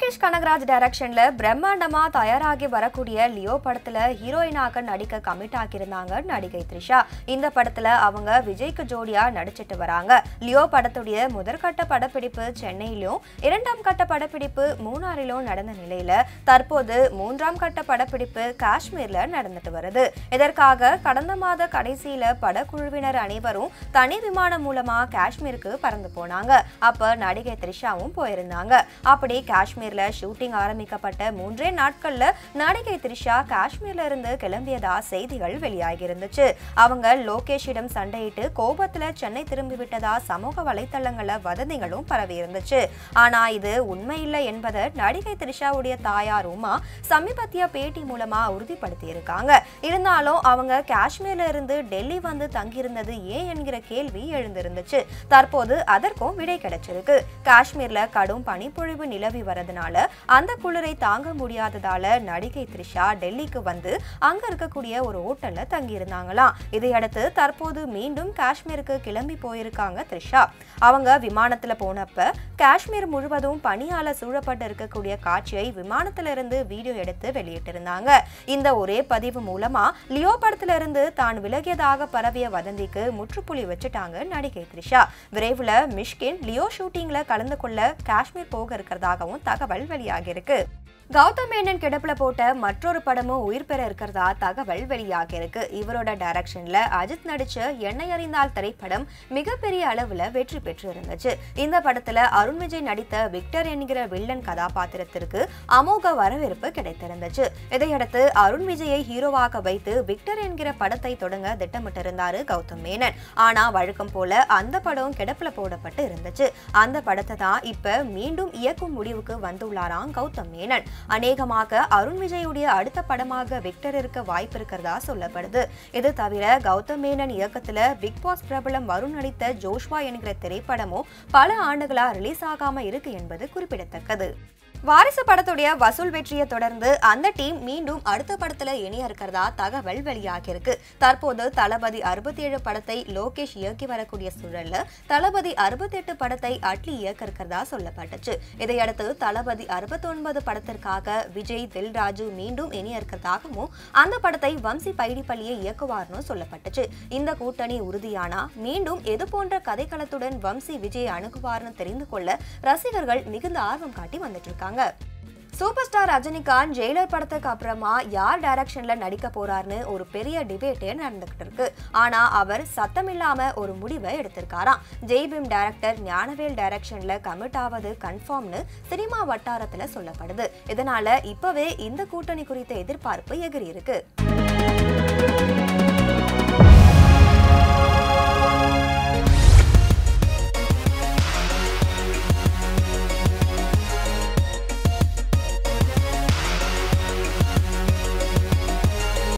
லோகேஷ் கனகராஜ் டைரக்ஷன்ல பிரம்மாண்டமா தயாராகி வரக்கூடிய லியோ படத்துல ஹீரோயினாக நடிக்க கமிட் ஆகியிருந்தாங்க நடிகை த்ரிஷா இந்த படத்துல அவங்க விஜய்க்கு ஜோடியா நடிச்சிட்டு வராங்க லியோ படத்துடைய முதற்கட்ட படப்பிடிப்பு சென்னையிலும் இரண்டாம் கட்ட படப்பிடிப்பு மூணாறிலும் நடந்த நிலையில தற்போது மூன்றாம் கட்ட படப்பிடிப்பு காஷ்மீர்ல நடந்துட்டு வருது இதற்காக கடந்த மாத கடைசியில படக்குழுவினர் அனைவரும் தனி விமானம் மூலமா காஷ்மீருக்கு பறந்து போனாங்க அப்ப நடிகை த்ரிஷாவும் போயிருந்தாங்க அப்படி காஷ்மீர்ல ஷூட்டிங் ஆரம்பிக்கப்பட்ட மூன்றே நாட்கள்ல நடிகை த்ரிஷா காஷ்மீர்ல இருந்து கிளம்பியதா செய்திகள் வெளியாகி இருந்துச்சு அவங்க லோகேஷிடம் சண்டையிட்டு கோபத்துல சென்னை திரும்பி விட்டதா சமூக வலைத்தளங்கள்ல வதந்திகளும் பரவி இருந்துச்சு ஆனா இது உண்மையில்லை என்பதை நடிகை த்ரிஷாவுடைய தாயார் உமா சமீபத்திய பேட்டி மூலமா உறுதிப்படுத்தி இருக்காங்க இருந்தாலும் அவங்க காஷ்மீர்ல இருந்து டெல்லி வந்து தங்கியிருந்தது ஏன் என்கிற கேள்வி எழுந்திருந்துச்சு தற்போது அதற்கும் விடை கிடைச்சிருக்கு காஷ்மீர்ல கடும் பனிப்பொழிவு நிலவி வரதுனால அந்த குளிரை தாங்க முடியாததால நடிகை த்ரிஷா டெல்லிக்கு வந்து அங்க இருக்கக்கூடிய ஒரு ஹோட்டல்ல தங்கி இருந்தாங்களாம் இதையடுத்து தற்போது மீண்டும் காஷ்மீருக்கு கிளம்பி போயிருக்காங்க த்ரிஷா அவங்க விமானத்துல போனப்ப காஷ்மீர் முழுவதும் பனியால சூழப்பட்டு இருக்கக்கூடிய காட்சியை விமானத்துல இருந்து வீடியோ எடுத்து வெளியிட்டிருந்தாங்க இந்த ஒரே பதிவு மூலமா லியோ படத்துல இருந்து தான் விலகியதாக பரவிய வதந்திக்கு முற்றுப்புள்ளி வச்சுட்டாங்க நடிகை த்ரிஷா விரைவில் மிஷ்கின் லியோ ஷூட்டிங்ல கலந்து கொள்ள காஷ்மீர் போக இருக்கிறதாகவும் தகவல் வெளியாகி இருக்கு கௌதம் மேனன் கிடப்புல போட்ட மற்றொரு படமும் உயிர் பெற இருக்கிறதா தகவல் வெளியாகி இருக்கு இவரோட டைரக்ஷன்ல அஜித் நடிச்ச எண்ணெய் அறிந்தால் திரைப்படம் மிகப்பெரிய அளவுல வெற்றி பெற்று இருந்துச்சு இந்த படத்துல அருண் விஜய் நடித்த விக்டர் என்கிற வில்லன் கதாபாத்திரத்திற்கு அமோக வரவேற்பு கிடைத்திருந்துச்சு இதையடுத்து அருண் விஜயை ஹீரோவாக வைத்து விக்டர் என்கிற படத்தை தொடங்க திட்டமிட்டிருந்தாரு கௌதம் மேனன் ஆனா வழக்கம் போல அந்த படம் கிடப்புல போடப்பட்டு இருந்துச்சு அந்த படத்தை தான் இப்ப மீண்டும் இயக்கும் முடிவுக்கு வந்துள்ளாராம் கௌதம் மேனன் அநேகமாக அருண் விஜயுடைய அடுத்த படமாக விக்டர் இருக்க வாய்ப்பு இருக்கிறதா சொல்லப்படுது இது தவிர கௌதம் மேனன் இயக்கத்துல பிக் பாஸ் பிரபலம் வருண் நடித்த ஜோஷ்வா என்கிற திரைப்படமும் பல ஆண்டுகளா ரிலீஸ் ஆகாம இருக்கு என்பது குறிப்பிடத்தக்கது வாரிசு படத்துடைய வசூல் வெற்றியை தொடர்ந்து அந்த டீம் மீண்டும் அடுத்த படத்துல இணைய இருக்கிறதா தகவல் வெளியாகி இருக்கு தற்போது தளபதி அறுபத்தி ஏழு படத்தை லோகேஷ் இயக்கி வரக்கூடிய சூழல்ல தளபதி அறுபத்தி எட்டு படத்தை அட்லி இயக்க இருக்கிறதா சொல்லப்பட்டுச்சு இதையடுத்து தளபதி அறுபத்தி ஒன்பது படத்திற்காக விஜய் தில்ராஜு மீண்டும் இணைய இருக்கிறதாகவும் அந்த படத்தை வம்சி பைடிப்பள்ளியை இயக்குவார்னு சொல்லப்பட்டுச்சு இந்த கூட்டணி உறுதியானா மீண்டும் எது போன்ற கதைக்களத்துடன் வம்சி விஜய் அணுகுவார்னு தெரிந்து கொள்ள ரசிகர்கள் மிகுந்த ஆர்வம் காட்டி வந்துட்டு இருக்காங்க சூப்பர் ஸ்டார் ரஜினிகாந்த் ஜெயிலர் படத்துக்கு அப்புறமா யார் டைரக்ஷன்ல நடிக்க போறாருன்னு ஒரு பெரிய டிபேட்டே நடந்துகிட்டு இருக்கு ஆனா அவர் சத்தமில்லாம ஒரு முடிவை எடுத்திருக்காராம் ஜெய்பீம் டைரக்டர் ஞானவேல் டைரக்ஷன்ல கமிட் ஆவது கன்ஃபார்ம்னு சினிமா வட்டாரத்துல சொல்லப்படுது இதனால இப்பவே இந்த கூட்டணி குறித்த எதிர்பார்ப்பு எகிரி இருக்கு